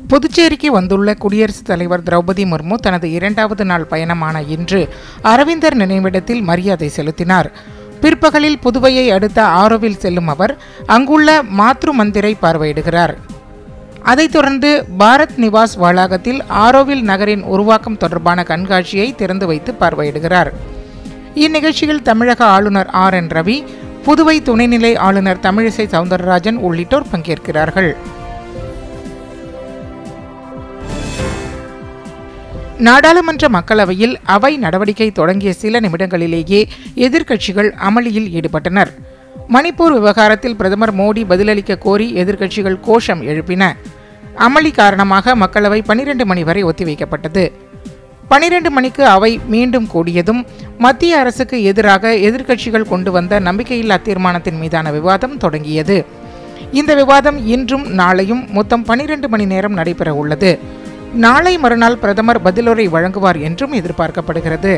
புதுச்சேரிக்கு வந்துள்ள குடியரசுத் தலைவர் திரௌபதி முர்மு தனது இரண்டாவது நாள் பயணமான இன்று அரவிந்தர் நினைவிடத்தில் மரியாதை செலுத்தினார் பிற்பகலில் புதுவையை அடுத்த ஆரோவில் செல்லும் அவர் அங்குள்ள மாத்ரு மந்திரை பார்வையிடுகிறார் அதைத் தொடர்ந்து பாரத் நிவாஸ் வளாகத்தில் ஆரோவில் நகரின் உருவாக்கம் தொடர்பான கண்காட்சியை திறந்து வைத்து பார்வையிடுகிறார் இந்நிகழ்ச்சியில் தமிழக ஆளுநர் ஆர் என் ரவி புதுவை துணைநிலை ஆளுநர் தமிழிசை சவுந்தரராஜன் உள்ளிட்டோர் பங்கேற்கிறார்கள் நாடாளுமன்ற மக்களவையில் அவை நடவடிக்கை தொடங்கிய சில நிமிடங்களிலேயே எதிர்க்கட்சிகள் அமளியில் ஈடுபட்டனர் மணிப்பூர் விவகாரத்தில் பிரதமர் மோடி பதிலளிக்க கோரி எதிர்க்கட்சிகள் கோஷம் எழுப்பின அமளி காரணமாக மக்களவை பனிரெண்டு மணி வரை ஒத்திவைக்கப்பட்டது பனிரெண்டு மணிக்கு அவை மீண்டும் கூடியதும் மத்திய அரசுக்கு எதிராக எதிர்க்கட்சிகள் கொண்டு வந்த நம்பிக்கையில்லா தீர்மானத்தின் மீதான விவாதம் தொடங்கியது இந்த விவாதம் இன்றும் நாளையும் மொத்தம் பனிரெண்டு மணி நேரம் நடைபெற உள்ளது நாளை மறுநாள் பிரதமர் பதிலுரை வழங்குவார் என்றும் எதிர்பார்க்கப்படுகிறது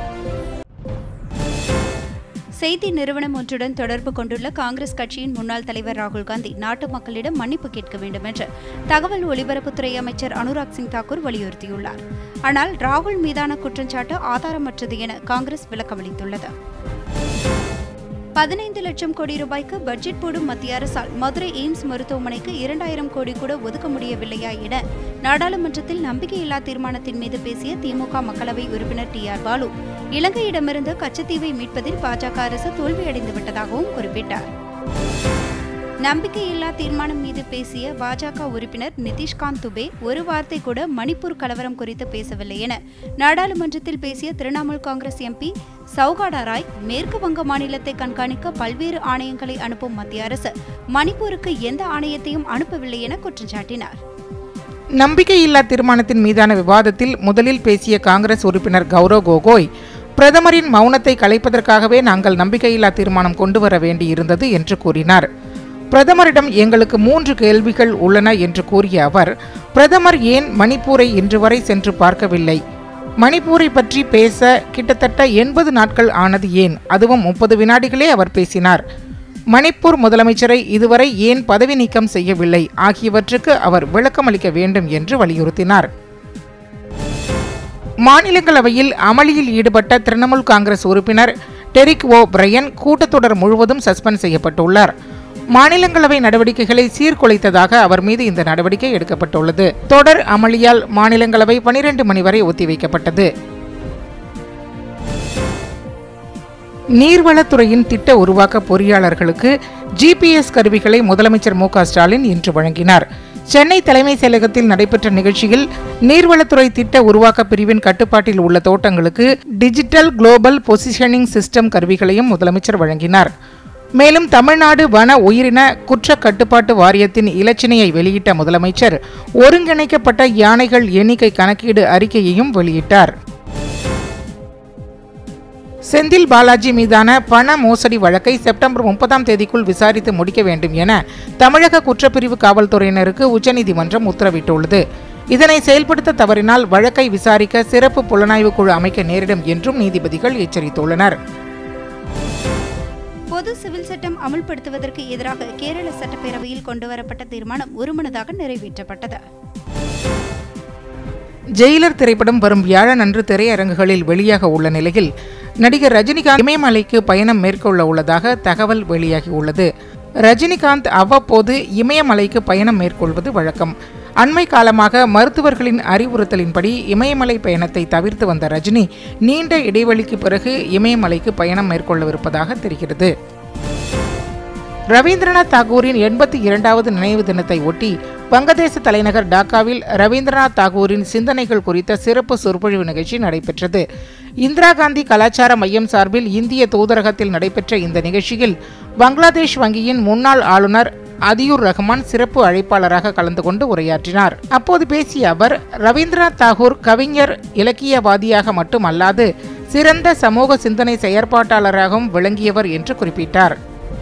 செய்தி நிறுவனம் ஒன்றுடன் தொடர்பு கொண்டுள்ள காங்கிரஸ் கட்சியின் முன்னாள் தலைவர் ராகுல் காந்தி நாட்டு மக்களிடம் மன்னிப்பு கேட்க வேண்டும் என்று தகவல் ஒலிபரப்புத்துறை அமைச்சர் அனுராக் சிங் தாக்கூர் வலியுறுத்தியுள்ளார் ஆனால் ராகுல் மீதான குற்றச்சாட்டு ஆதாரமற்றது என காங்கிரஸ் விளக்கமளித்துள்ளது பதினைந்து லட்சம் கோடி ரூபாய்க்கு பட்ஜெட் போடும் மத்திய அரசால் மதுரை எய்ம்ஸ் மருத்துவமனைக்கு இரண்டாயிரம் கோடி கூட ஒதுக்க முடியவில்லையா என நாடாளுமன்றத்தில் நம்பிக்கையில்லா தீர்மானத்தின் மீது பேசிய திமுக மக்களவை உறுப்பினர் டி ஆர் பாலு இலங்கையிடமிருந்து கச்சத்தீவை மீட்பதில் பாஜக அரசு தோல்வியடைந்து விட்டதாகவும் குறிப்பிட்டார் நம்பிக்கையில்லா தீர்மானம் மீது பேசிய பாஜக உறுப்பினர் நிதிஷ்காந்த் துபே ஒரு வார்த்தை கூட மணிப்பூர் கலவரம் குறித்து பேசவில்லை என நாடாளுமன்றத்தில் பேசிய திரிணாமுல் காங்கிரஸ் எம்பி சௌகாடா ராய் மேற்கு வங்க மாநிலத்தை கண்காணிக்க பல்வேறு ஆணையங்களை அனுப்பும் மத்திய அரசு மணிப்பூருக்கு எந்த ஆணையத்தையும் அனுப்பவில்லை என குற்றம் சாட்டினார் நம்பிக்கையில்லா தீர்மானத்தின் மீதான விவாதத்தில் முதலில் பேசிய காங்கிரஸ் உறுப்பினர் கௌரவ் கோகோய் பிரதமரின் மௌனத்தை கலைப்பதற்காகவே நாங்கள் நம்பிக்கையில்லா தீர்மானம் கொண்டு வர வேண்டியிருந்தது என்று கூறினார் பிரதமரிடம் எங்களுக்கு மூன்று கேள்விகள் உள்ளன என்று கூறிய அவர் பிரதமர் ஏன் மணிப்பூரை இன்று வரை சென்று பார்க்கவில்லை மணிப்பூரை பற்றி பேச கிட்டத்தட்ட எண்பது நாட்கள் ஆனது ஏன் அதுவும் முப்பது வினாடிகளே அவர் பேசினார் மணிப்பூர் முதலமைச்சரை இதுவரை ஏன் பதவி நீக்கம் செய்யவில்லை ஆகியவற்றுக்கு அவர் விளக்கமளிக்க வேண்டும் என்று வலியுறுத்தினார் மாநிலங்களவையில் அமளியில் ஈடுபட்ட திரிணாமுல் காங்கிரஸ் உறுப்பினர் டெரிக் ஓ பிரையன் கூட்டத்தொடர் முழுவதும் சஸ்பெண்ட் செய்யப்பட்டுள்ளார் மாநிலங்களவை நடவடிக்கைகளை சீர்குலைத்ததாக அவர் மீது இந்த நடவடிக்கை எடுக்கப்பட்டுள்ளது தொடர் அமளியால் மாநிலங்களவை பனிரெண்டு மணி வரை ஒத்திவைக்கப்பட்டது நீர்வளத்துறையின் திட்ட உருவாக்க பொறியாளர்களுக்கு ஜிபிஎஸ் கருவிகளை முதலமைச்சர் மு க ஸ்டாலின் இன்று வழங்கினார் சென்னை தலைமை செயலகத்தில் நடைபெற்ற நிகழ்ச்சியில் நீர்வளத்துறை திட்ட உருவாக்க பிரிவின் கட்டுப்பாட்டில் உள்ள தோட்டங்களுக்கு டிஜிட்டல் குளோபல் பொசிஷனிங் சிஸ்டம் கருவிகளையும் முதலமைச்சர் வழங்கினார் மேலும் தமிழ்நாடு வன உயிரின குற்ற கட்டுப்பாட்டு வாரியத்தின் இலச்சினையை வெளியிட்ட முதலமைச்சர் ஒருங்கிணைக்கப்பட்ட யானைகள் எண்ணிக்கை கணக்கீடு அறிக்கையையும் வெளியிட்டார் செந்தில் பாலாஜி மீதான பண மோசடி வழக்கை செப்டம்பர் முப்பதாம் தேதிக்குள் விசாரித்து முடிக்க வேண்டும் என தமிழக குற்றப்பிரிவு காவல்துறையினருக்கு உச்சநீதிமன்றம் உத்தரவிட்டுள்ளது இதனை செயல்படுத்த தவறினால் வழக்கை விசாரிக்க சிறப்பு புலனாய்வு குழு அமைக்க நேரிடும் என்றும் நீதிபதிகள் எச்சரித்துள்ளனர் பொது சிவில் சட்டம் அமல்படுத்துவதற்கு எதிராக கேரள சட்டப்பேரவையில் கொண்டுவரப்பட்ட தீர்மானம் ஒருமனதாக நிறைவேற்றப்பட்டது ஜெயிலர் திரைப்படம் வரும் வியாழன் அன்று திரையரங்குகளில் வெளியாக உள்ள நிலையில் நடிகர் ரஜினிகாந்த் இமயமலைக்கு பயணம் மேற்கொள்ள உள்ளதாக தகவல் வெளியாகியுள்ளது ரஜினிகாந்த் அவ்வப்போது இமயமலைக்கு பயணம் மேற்கொள்வது வழக்கம் அண்மை காலமாக மருத்துவர்களின் அறிவுறுத்தலின்படி இமயமலை பயணத்தை தவிர்த்து வந்த ரஜினி நீண்ட இடைவெளிக்கு பிறகு இமயமலைக்கு பயணம் மேற்கொள்ளவிருப்பதாக தெரிகிறது ரவீந்திரநாத் தாகூரின் எண்பத்தி இரண்டாவது நினைவு தினத்தை ஒட்டி வங்கதேச தலைநகர் டாக்காவில் ரவீந்திரநாத் தாகூரின் சிந்தனைகள் குறித்த சிறப்பு சொற்பொழிவு நிகழ்ச்சி நடைபெற்றது இந்திரா காந்தி கலாச்சார மையம் சார்பில் இந்திய தூதரகத்தில் நடைபெற்ற இந்த நிகழ்ச்சியில் பங்களாதேஷ் வங்கியின் முன்னாள் ஆளுநர் அதியூர் ரஹ்மான் சிறப்பு அழைப்பாளராக கலந்து கொண்டு உரையாற்றினார் அப்போது பேசிய அவர் ரவீந்திரநாத் தாகூர் கவிஞர் இலக்கியவாதியாக மட்டுமல்லாது சிறந்த சமூக சிந்தனை செயற்பாட்டாளராகவும் விளங்கியவர் என்று குறிப்பிட்டார்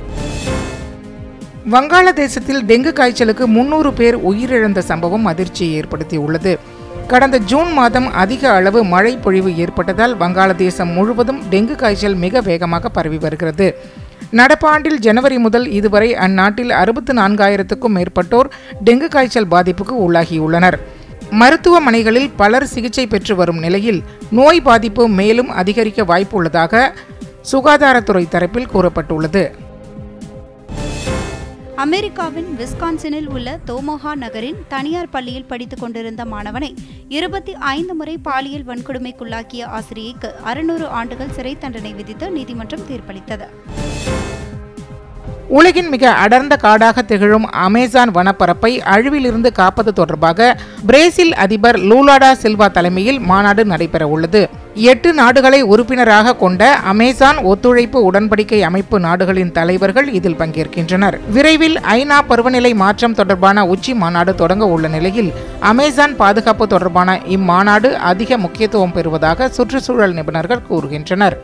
வங்காளதேசத்தில் டெங்கு காய்ச்சலுக்கு முன்னூறு பேர் உயிரிழந்த சம்பவம் அதிர்ச்சியை ஏற்படுத்தியுள்ளது கடந்த ஜூன் மாதம் அதிக அளவு மழை பொழிவு ஏற்பட்டதால் வங்காளதேசம் முழுவதும் டெங்கு காய்ச்சல் மிக வேகமாக பரவி வருகிறது நடப்பாண்டில் ஜனவரி முதல் இதுவரை அந்நாட்டில் அறுபத்து நான்காயிரத்துக்கும் மேற்பட்டோர் டெங்கு காய்ச்சல் பாதிப்புக்கு உள்ளாகியுள்ளனர் மருத்துவமனைகளில் பலர் சிகிச்சை பெற்று வரும் நிலையில் நோய் பாதிப்பு மேலும் அதிகரிக்க வாய்ப்புள்ளதாக சுகாதாரத்துறை தரப்பில் கூறப்பட்டுள்ளது அமெரிக்காவின் விஸ்கான்சினில் உள்ள தோமோஹா நகரின் தனியார் பள்ளியில் படித்துக் கொண்டிருந்த மாணவனை இருபத்தி ஐந்து முறை பாலியல் வன்கொடுமைக்குள்ளாக்கிய ஆசிரியைக்கு அறுநூறு ஆண்டுகள் சிறை தண்டனை விதித்து நீதிமன்றம் தீர்ப்பளித்தது உலகின் மிக அடர்ந்த காடாக திகழும் அமேசான் வனப்பரப்பை அழிவிலிருந்து காப்பது தொடர்பாக பிரேசில் அதிபர் லூலாடா சில்வா தலைமையில் மாநாடு நடைபெற உள்ளது எட்டு நாடுகளை உறுப்பினராக கொண்ட அமேசான் ஒத்துழைப்பு உடன்படிக்கை அமைப்பு நாடுகளின் தலைவர்கள் இதில் பங்கேற்கின்றனர் விரைவில் ஐநா பருவநிலை மாற்றம் தொடர்பான உச்சி மாநாடு தொடங்க உள்ள நிலையில் அமேசான் பாதுகாப்பு தொடர்பான இம்மாநாடு அதிக முக்கியத்துவம் பெறுவதாக சுற்றுச்சூழல் நிபுணர்கள் கூறுகின்றனர்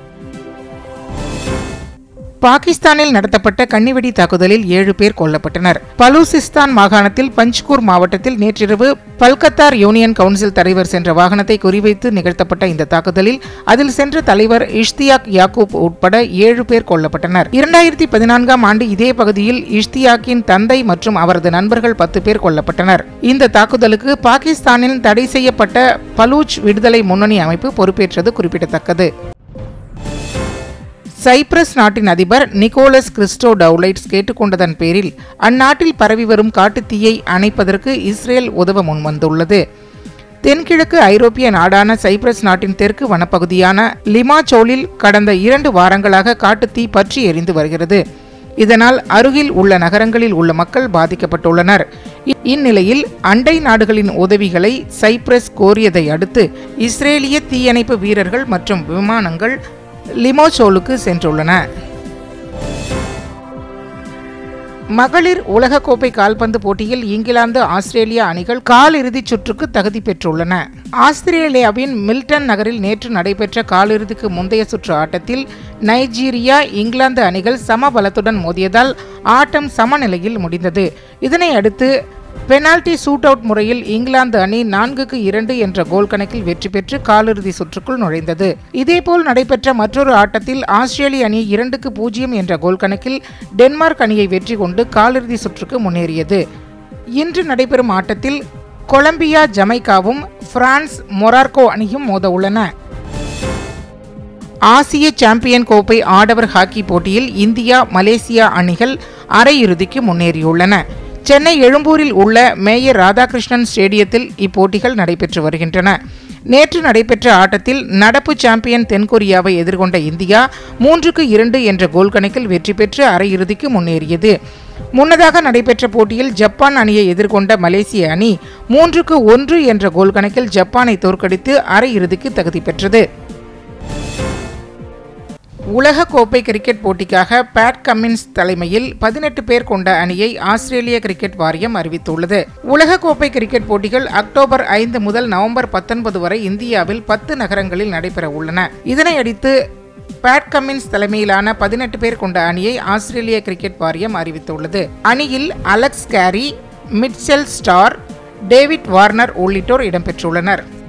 பாகிஸ்தானில் நடத்தப்பட்ட கன்னிவெடி தாக்குதலில் ஏழு பேர் கொல்லப்பட்டனர் பலூசிஸ்தான் மாகாணத்தில் பஞ்ச்கூர் மாவட்டத்தில் நேற்றிரவு பல்கத்தார் யூனியன் கவுன்சில் தலைவர் சென்ற வாகனத்தை குறிவைத்து நிகழ்த்தப்பட்ட இந்த தாக்குதலில் அதில் சென்ற தலைவர் இஷ்தியாக் யாக்கூப் உட்பட ஏழு பேர் கொல்லப்பட்டனர் இரண்டாயிரத்தி பதினான்காம் ஆண்டு இதே பகுதியில் இஷ்தியாக்கின் தந்தை மற்றும் அவரது நண்பர்கள் பத்து பேர் கொல்லப்பட்டனர் இந்த தாக்குதலுக்கு பாகிஸ்தானில் தடை செய்யப்பட்ட பலூச் விடுதலை முன்னணி அமைப்பு பொறுப்பேற்றது குறிப்பிடத்தக்கது சைப்ரஸ் நாட்டின் அதிபர் நிக்கோலஸ் கிறிஸ்டோ டவுலைட்ஸ் கேட்டுக்கொண்டதன் பேரில் அந்நாட்டில் பரவி வரும் காட்டுத்தீயை அணைப்பதற்கு இஸ்ரேல் உதவ முன்வந்துள்ளது தென்கிழக்கு ஐரோப்பிய நாடான சைப்ரஸ் நாட்டின் தெற்கு வனப்பகுதியான லிமாச்சோலில் கடந்த இரண்டு வாரங்களாக காட்டுத்தீ பற்றி எரிந்து வருகிறது இதனால் அருகில் உள்ள நகரங்களில் உள்ள மக்கள் பாதிக்கப்பட்டுள்ளனர் இ- இந்நிலையில் அண்டை நாடுகளின் உதவிகளை சைப்ரஸ் கோரியதை அடுத்து இஸ்ரேலிய தீயணைப்பு வீரர்கள் மற்றும் விமானங்கள் லிமோசோலுக்கு சென்றுள்ளன மகளிர் உலகக்கோப்பை கால்பந்து போட்டியில் இங்கிலாந்து ஆஸ்திரேலியா அணிகள் காலிறுதிச் சுற்றுக்கு தகுதி பெற்றுள்ளன ஆஸ்திரேலியாவின் மில்டன் நகரில் நேற்று நடைபெற்ற காலிறுதிக்கு முந்தைய சுற்று ஆட்டத்தில் நைஜீரியா இங்கிலாந்து அணிகள் சம பலத்துடன் மோதியதால் ஆட்டம் சமநிலையில் முடிந்தது இதனை அடுத்து பெனால்டி சூட் அவுட் முறையில் இங்கிலாந்து அணி நான்குக்கு இரண்டு என்ற கோல் கணக்கில் வெற்றி பெற்று காலிறுதி சுற்றுக்குள் நுழைந்தது இதேபோல் நடைபெற்ற மற்றொரு ஆட்டத்தில் ஆஸ்திரேலிய அணி இரண்டுக்கு பூஜ்ஜியம் என்ற கோல் கணக்கில் டென்மார்க் அணியை வெற்றி கொண்டு காலிறுதி சுற்றுக்கு முன்னேறியது இன்று நடைபெறும் ஆட்டத்தில் கொலம்பியா ஜமைக்காவும் பிரான்ஸ் மொரார்கோ அணியும் மோத உள்ளன ஆசிய சாம்பியன் கோப்பை ஆடவர் ஹாக்கி போட்டியில் இந்தியா மலேசியா அணிகள் அரையிறுதிக்கு முன்னேறியுள்ளன சென்னை எழும்பூரில் உள்ள மேயர் ராதாகிருஷ்ணன் ஸ்டேடியத்தில் இப்போட்டிகள் நடைபெற்று வருகின்றன நேற்று நடைபெற்ற ஆட்டத்தில் நடப்பு சாம்பியன் தென்கொரியாவை எதிர்கொண்ட இந்தியா மூன்றுக்கு இரண்டு என்ற கோல் கணக்கில் வெற்றி பெற்று அரையிறுதிக்கு முன்னேறியது முன்னதாக நடைபெற்ற போட்டியில் ஜப்பான் அணியை எதிர்கொண்ட மலேசிய அணி மூன்றுக்கு ஒன்று என்ற கோல் கணக்கில் ஜப்பானை தோற்கடித்து அரையிறுதிக்கு தகுதி பெற்றது உலக கோப்பை கிரிக்கெட் போட்டிக்காக பேட் கம்மின்ஸ் தலைமையில் பதினெட்டு பேர் கொண்ட அணியை ஆஸ்திரேலிய கிரிக்கெட் வாரியம் அறிவித்துள்ளது உலக கோப்பை கிரிக்கெட் போட்டிகள் அக்டோபர் ஐந்து முதல் நவம்பர் பத்தொன்பது வரை இந்தியாவில் பத்து நகரங்களில் நடைபெற உள்ளன இதனையடுத்து பேட் கம்மின்ஸ் தலைமையிலான பதினெட்டு பேர் கொண்ட அணியை ஆஸ்திரேலிய கிரிக்கெட் வாரியம் அறிவித்துள்ளது அணியில் Alex Carey Mitchell Starc David Warner உள்ளிட்டோர் இடம்பெற்றுள்ளனர்